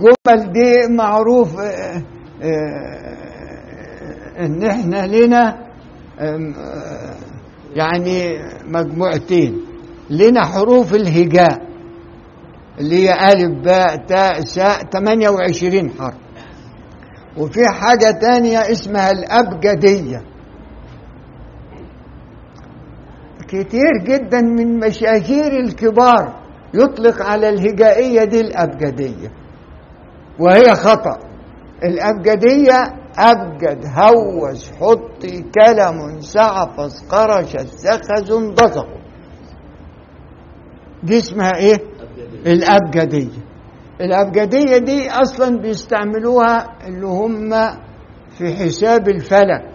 الجمل دي معروف آه، آه، ان احنا لنا آم، آه، يعني مجموعتين لنا حروف الهجاء اللي هي ألف باء تاء ساء 28 حرف وفي حاجة تانية اسمها الأبجدية كتير جدا من مشاهير الكبار يطلق على الهجائية دي الأبجدية وهي خطأ الأبجدية أبجد هوس حطي كلم سعفص قرش سخز انضغط دي اسمها ايه الأبجدية الأبجدية دي أصلا بيستعملوها اللي هم في حساب الفلك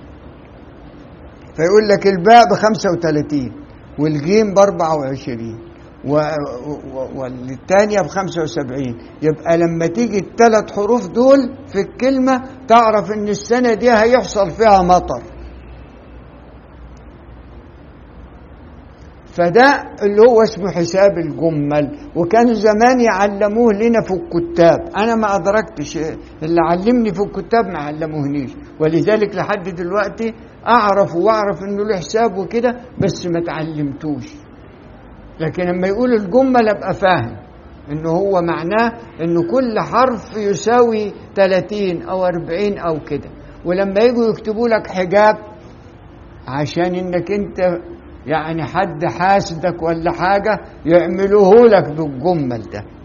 فيقول لك الباء ب 35 والجيم ب 24 و- و- والثانية ب 75 يبقى لما تيجي الثلاث حروف دول في الكلمة تعرف ان السنة دي هيحصل فيها مطر فده اللي هو اسمه حساب الجمل وكانوا زمان يعلموه لنا في الكتاب انا ما ادركتش اللي علمني في الكتاب ما علموهنيش ولذلك لحد دلوقتي اعرف واعرف انه له حساب وكده بس ما اتعلمتوش لكن لما يقول الجمل ابقى فاهم انه هو معناه انه كل حرف يساوي 30 او 40 او كده ولما يجوا يكتبوا لك حجاب عشان انك انت يعني حد حاسدك ولا حاجه يعملوه لك بالجمل ده